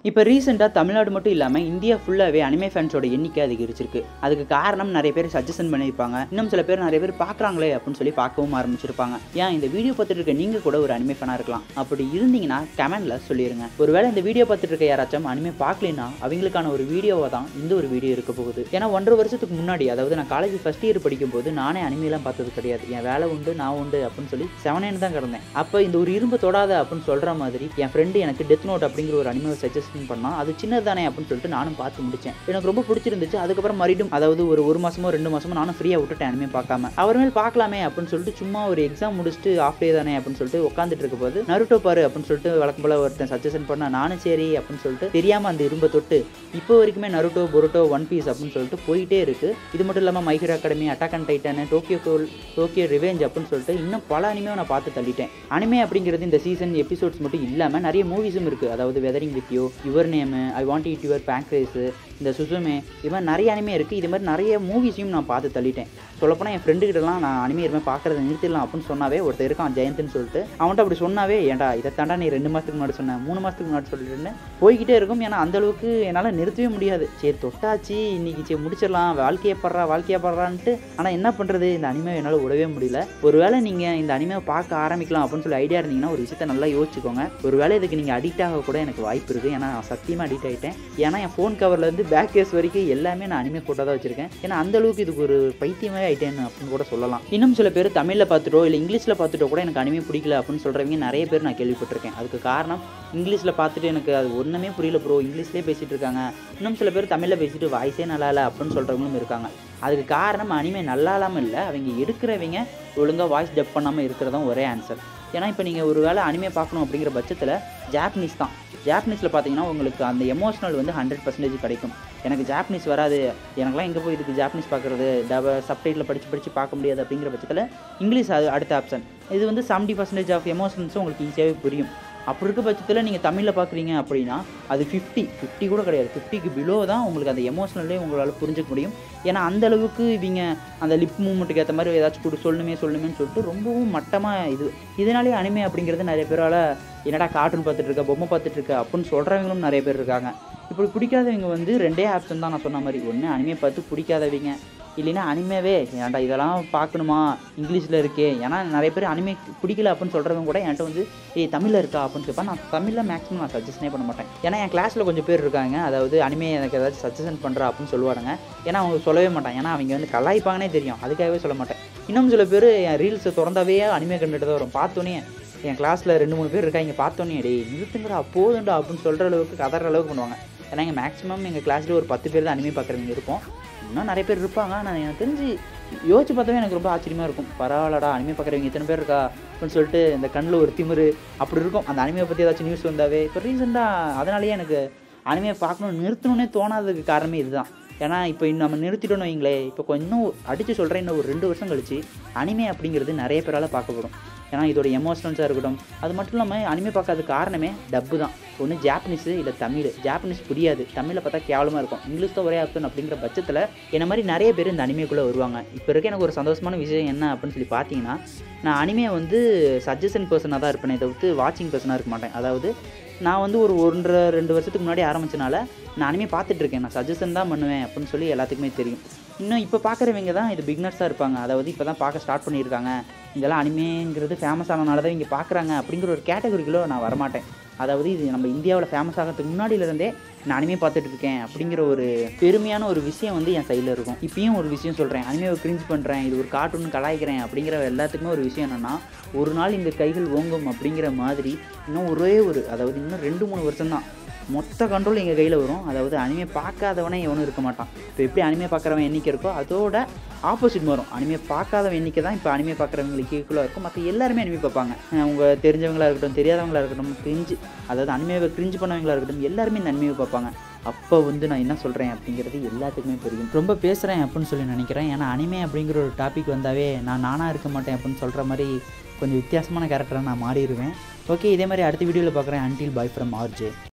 இப்போ ரீசெண்டாக தமிழ்நாடு மட்டும் இல்லாமல் இந்தியா ஃபுல்லாகவே அனிமே ஃபேன்ஸோட எண்ணிக்கை அதிகரிச்சிருக்கு அதுக்கு காரணம் நிறைய பேர் சஜஷன் பண்ணியிருப்பாங்க இன்னும் சில பேர் நிறைய பேர் பார்க்குறாங்களே அப்படின்னு சொல்லி பார்க்கவும் ஆரம்பிச்சிருப்பாங்க ஏன் இந்த வீடியோ பார்த்துட்டு இருக்க நீங்கள் கூட ஒரு அனிமே ஃபேனாக இருக்கலாம் அப்படி இருந்தீங்கன்னா கமெண்ட்ல சொல்லிடுங்க ஒருவேளை இந்த வீடியோ பார்த்துட்டு இருக்க யாராச்சும் அனிமே பார்க்கலனா அவங்களுக்கான ஒரு வீடியோவாக தான் இந்த ஒரு வீடியோ இருக்க போகுது ஏன்னா ஒன்றரை வருஷத்துக்கு முன்னாடி அதாவது நான் காலேஜ் ஃபஸ்ட் இயர் படிக்கும்போது நானே அனிமையெல்லாம் பார்த்தது கிடையாது என் வேலை உண்டு நான் உண்டு அப்படின்னு சொல்லி செவனேன்னு தான் கிடந்தேன் அப்போ இந்த ஒரு இரும்பு தொடாத அப்படின்னு சொல்கிற மாதிரி என் ஃப்ரெண்டு எனக்கு டெத் நோட் அப்படிங்கிற ஒரு அனிமே சஜஷன் பண்ணான் அது சின்னது தானே அப்படின்னு சொல்லிட்டு நானும் பார்த்து முடிச்சேன் எனக்கு ரொம்ப பிடிச்சிருந்துச்சு அதுக்கப்புறம் மறுபடியும் அதாவது ஒரு ஒரு மாசமோ ரெண்டு மாசமோ நானும் ஃப்ரீயாக விட்டுட்டேன் அனிமே பார்க்காம அவர் மேல் பார்க்கலாமே அப்படின்னு சொல்லிட்டு சும்மா ஒரு எக்ஸாம் முடிச்சுட்டு ஆஃப் டே தானே அப்படின்னு சொல்லிட்டு உட்காந்துட்டு இருக்க போது நருட்டோ பாரு அப்படின்னு சொல்லிட்டு வழக்கம் போல ஒருத்தன் சஜஷன் பண்ணா நானும் சரி அப்படின்னு சொல்லிட்டு தெரியாம அந்த இரும்பை தொட்டு இப்போ வரைக்குமே நருட்டோ பொருட்டோ ஒன் பீஸ் அப்படின்னு சொல்லிட்டு போயிட்டே இருக்கு இது மட்டும் இல்லாமல் My Hero Academy Attack and Titan Tokyo Ghoul Tokyo Revenge அப்படின்னு சொல்லிட்டு இன்னும் பல அனிமே நான் பார்த்து தள்ளிட்டேன் அனிமே அப்படிங்கிறது இந்த சீசன் எபிசோட்ஸ் மட்டும் இல்லாமல் நிறைய மூவிஸும் இருக்குது அதாவது weathering with you your name I want it your pancreas இந்த சுசுமே இது மாதிரி நிறைய அனிமே இருக்குது இது மாதிரி நிறைய மூவிஸையும் நான் பார்த்து தள்ளிட்டேன் சொல்லப்போனால் என் ஃப்ரெண்டுக்கிட்டலாம் நான் அனிமே இருமே பார்க்குறத நிறுத்திடலாம் அப்படின்னு சொன்னாவே ஒருத்தர் இருக்கான் ஜெயந்த்னு சொல்லிட்டு அவன்கிட்ட அப்படி சொன்னாவே ஏன்டா இதை தாண்டா நீ ரெண்டு மாதத்துக்கு முன்னாடி சொன்னேன் மூணு மாதத்துக்கு முன்னாடி சொல்லிட்டுன்னு போய்கிட்டே இருக்கும் ஏன்னா அந்த அளவுக்கு என்னால் நிறுத்தவே முடியாது சரி தொட்டாச்சு இன்னைக்கு சரி முடிச்சிடலாம் வாழ்க்கையை படுறா வாழ்க்கையை படுறான்ட்டு ஆனால் என்ன பண்ணுறது இந்த அனிமே என்னால் விடவே முடியல ஒருவேளை நீங்கள் இந்த அனிமே பார்க்க ஆரம்பிக்கலாம் அப்படின்னு சொல்லி ஐடியா இருந்தீங்கன்னா ஒரு விஷயத்த நல்லா யோசிச்சுக்கோங்க ஒருவேளை இதுக்கு நீங்கள் அடிக்ட் ஆக கூட எனக்கு வாய்ப்பு இருக்குது ஏன்னா நான் சத்தியமாக அடிக்ட் ஆகிட்டேன் ஏன்னா என் ஃபோன் கவர்லேருந்து பேக் கேஸ் வரைக்கும் எல்லாமே நான் அனிமே ஃபோட்டோ தான் வச்சிருக்கேன் ஏன்னா அந்த அளவுக்கு இதுக்கு ஒரு பைத்தியமே ஆயிட்டேன்னு அப்படின்னு கூட சொல்லலாம் இன்னும் சில பேர் தமிழில் பார்த்துட்டோ இல்லை இங்கிலீஷில் பார்த்துட்டோ கூட எனக்கு அனிமே பிடிக்கல அப்படின்னு சொல்கிறவங்க நிறைய பேர் நான் கேள்விப்பட்டிருக்கேன் அதுக்கு காரணம் இங்கிலீஷில் பார்த்துட்டு எனக்கு அது ஒன்றுமே புரியல ப்ரோ இங்கிலீஷ்லேயே பேசிகிட்டு இருக்காங்க இன்னும் சில பேர் தமிழில் பேசிட்டு வாய்ஸே நல்லா இல்லை அப்படின்னு சொல்கிறவங்களும் இருக்காங்க அதுக்கு காரணம் அனிமே நல்லா இல்லாமல் இல்லை அவங்க எடுக்கிறவங்க ஒழுங்காக வாய்ஸ் டப் பண்ணாமல் இருக்கிறதும் ஒரே ஆன்சர் ஏன்னா இப்போ நீங்கள் ஒரு வேளை அனிமே பார்க்கணும் அப்படிங்கிற பட்சத்தில் ஜாப்பனீஸ் தான் ஜாப்பனீஸில் பார்த்தீங்கன்னா உங்களுக்கு அந்த எமோஷனல் வந்து ஹண்ட்ரட் பர்சன்டேஜ் கிடைக்கும் எனக்கு ஜாப்பனீஸ் வராது எனக்குலாம் எங்கே போய் இதுக்கு ஜாப்பனீஸ் பார்க்குறது டப சப்டைட்டில் படித்து படித்து பார்க்க முடியாது அப்படிங்கிற பட்சத்தில் இங்கிலீஷ் அது அடுத்த ஆப்ஷன் இது வந்து செவன்ட்டி பர்சன்டேஜ் ஆஃப் எமோஷன்ஸும் உங்களுக்கு ஈஸியாகவே புரியும் அப்படி இருக்க பட்சத்தில் நீங்கள் தமிழில் பார்க்குறீங்க அப்படின்னா அது ஃபிஃப்டி ஃபிஃப்டி கூட கிடையாது ஃபிஃப்டிக்கு பிலோ தான் உங்களுக்கு அந்த எமோஷனலே உங்களால் புரிஞ்சுக்க முடியும் ஏன்னா அந்த அளவுக்கு இவங்க அந்த லிப் மூமெண்ட்டுக்கு ஏற்ற மாதிரி ஏதாச்சும் கூட சொல்லணுமே சொல்லணுமேன்னு சொல்லிட்டு ரொம்பவும் மட்டமாக இது இதனாலே அனிமே அப்படிங்கிறது நிறைய பேரால் என்னடா கார்ட்டூன் பார்த்துட்டு இருக்க பொம்மை பார்த்துட்டு இருக்க அப்படின்னு சொல்கிறவங்களும் நிறைய பேர் இருக்காங்க இப்படி பிடிக்காதவங்க வந்து ரெண்டே ஆப்ஷன் தான் நான் சொன்ன மாதிரி ஒன்று அனிமே பார்த்து பிடிக்காதவங்க இல்லைன்னா அனிமேவே ஏன்டா இதெல்லாம் பார்க்கணுமா இங்கிலீஷில் இருக்கே ஏன்னா நிறைய பேர் அனிமே பிடிக்கல அப்படின்னு சொல்கிறவங்க கூட என்கிட்ட வந்து ஏய் தமிழில் இருக்கா அப்படின்னு கேட்பா நான் தமிழில் மேக்ஸிமம் நான் சஜஷனே பண்ண மாட்டேன் ஏன்னா என் கிளாஸில் கொஞ்சம் பேர் இருக்காங்க அதாவது அனிமே எனக்கு ஏதாச்சும் சஜஷன் பண்ணுறா அப்படின்னு சொல்லுவாங்க ஏன்னா அவங்க சொல்லவே மாட்டாங்க ஏன்னா அவங்க வந்து கலாய்ப்பாங்கன்னே தெரியும் அதுக்காகவே சொல்ல மாட்டேன் இன்னும் சில பேர் என் ரீல்ஸை திறந்தாவே அனிமே கண்டுட்டு தான் வரும் பார்த்தோன்னே என் கிளாஸில் ரெண்டு மூணு பேர் இருக்காங்க பார்த்தோன்னே டேய் நிறுத்துங்கடா போதுண்டா அப்படின்னு சொல்கிற அளவுக்கு கதற அளவுக்கு பண்ணுவாங்க ஏன்னா எங்கள் மேக்ஸிமம் எங்கள் கிளாஸில் ஒரு பத்து பேர் தான் அனிமே பார்க்குறவங்க இருப்போம் இன்னும் நிறைய பேர் இருப்பாங்க ஆனால் எனக்கு தெரிஞ்சு யோசிச்சு பார்த்தாவே எனக்கு ரொம்ப ஆச்சரியமாக இருக்கும் பரவாயில்லடா அனிமே பார்க்குறவங்க இத்தனை பேர் இருக்கா அப்படின்னு சொல்லிட்டு இந்த கண்ணில் ஒரு திமிரு அப்படி இருக்கும் அந்த அனிமையை பற்றி ஏதாச்சும் நியூஸ் வந்தாவே இப்போ ரீசெண்டாக அதனாலேயே எனக்கு அனிமையை பார்க்கணும் நிறுத்தணுன்னே தோணாததுக்கு காரணமே இதுதான் ஏன்னா இப்போ நம்ம நிறுத்திட்டோன்னு வைங்களே இப்போ கொஞ்சம் அடித்து சொல்கிறேன் இன்னும் ஒரு ரெண்டு வருஷம் கழிச்சு அனிமே அப்படிங்கிறது நிறைய பேரால் பார்க்கப்படும் ஏன்னா இதோட எமோஷனல்ஸாக இருக்கட்டும் அது மட்டும் இல்லாமல் அனிமே பார்க்காத காரணமே டப்பு தான் ஒன்று ஜாப்பனீஸு இல்லை தமிழ் ஜாப்பனீஸ் புரியாது தமிழில் பார்த்தா கேவலமாக இருக்கும் இங்கிலீஷ் தான் ஒரே ஆப்ஷன் அப்படிங்கிற பட்சத்தில் என்ன மாதிரி நிறைய பேர் இந்த அனிமேக்குள்ளே வருவாங்க இப்போ இருக்க எனக்கு ஒரு சந்தோஷமான விஷயம் என்ன அப்படின்னு சொல்லி பார்த்தீங்கன்னா நான் அனிமே வந்து சஜஷன் பர்சனாக தான் இருப்பேனே தவிர்த்து வாட்சிங் பர்சனாக இருக்க மாட்டேன் அதாவது நான் வந்து ஒரு ஒன்றரை ரெண்டு வருஷத்துக்கு முன்னாடி ஆரம்பிச்சனால நான் அனிமே பார்த்துட்டு இருக்கேன் நான் சஜஷன் தான் பண்ணுவேன் அப்படின்னு சொல்லி எல்லாத்துக்குமே தெரியும் இன்னும் இப்போ பார்க்குறவங்க தான் இது பிக்னர்ஸாக இருப்பாங்க அதாவது இப்போ தான் பார்க்க ஸ்டார்ட் பண்ணியிருக்காங்க இதெல்லாம் அனிமேங்கிறது ஃபேமஸ் ஆனனால தான் இங்கே பார்க்குறாங்க அப்படிங்கிற ஒரு கேட்டகரிக்குள்ளே நான் வரமாட்டேன் அதாவது இது நம்ம இந்தியாவில் ஃபேமஸ் ஆகிறதுக்கு முன்னாடியிலேருந்தே நான் அனிமே பார்த்துட்டு இருக்கேன் அப்படிங்கிற ஒரு பெருமையான ஒரு விஷயம் வந்து என் சைடில் இருக்கும் இப்பயும் ஒரு விஷயம் சொல்கிறேன் அனிமேவை கிரிஞ்ச் பண்ணுறேன் இது ஒரு கார்ட்டூன் கலாய்க்கிறேன் அப்படிங்கிற எல்லாத்துக்குமே ஒரு விஷயம் என்னென்னா ஒரு நாள் இந்த கைகள் ஓங்கும் அப்படிங்கிற மாதிரி இன்னும் ஒரே ஒரு அதாவது இன்னும் ரெண்டு மூணு வருஷம் தான் மொத்த கண்ட்ரோல் எங்கள் கையில் வரும் அதாவது அனிமே பார்க்காதவனே எவனும் இருக்க மாட்டான் இப்போ எப்படி அனிமே பார்க்குறவன் எண்ணிக்கை இருக்கோ அதோட ஆப்போசிட் வரும் அனிமே பார்க்காதவன் எண்ணிக்கை தான் இப்போ அனிமே பார்க்குறவங்களுக்கு ஈக்குவலாக இருக்கும் மற்ற எல்லாருமே அனிமே பார்ப்பாங்க அவங்க தெரிஞ்சவங்களா இருக்கட்டும் தெரியாதவங்களா இருக்கட்டும் கிரிஞ்சு அதாவது அனிமேவை கிரிஞ்சு பண்ணவங்களா இருக்கட்டும் எல்லாருமே இந்த அனிமேவை பார்ப்பாங்க அப்போ வந்து நான் என்ன சொல்கிறேன் அப்படிங்கிறது எல்லாத்துக்குமே தெரியும் ரொம்ப பேசுகிறேன் அப்படின்னு சொல்லி நினைக்கிறேன் ஏன்னா அனிமே அப்படிங்கிற ஒரு டாபிக் வந்தாவே நான் நானாக இருக்க மாட்டேன் அப்படின்னு சொல்கிற மாதிரி கொஞ்சம் வித்தியாசமான கேரக்டராக நான் மாறிடுவேன் ஓகே இதே மாதிரி அடுத்த வீடியோவில் பார்க்குறேன் அன்டில் பாய் ஃப்ரம் ஆர்ஜே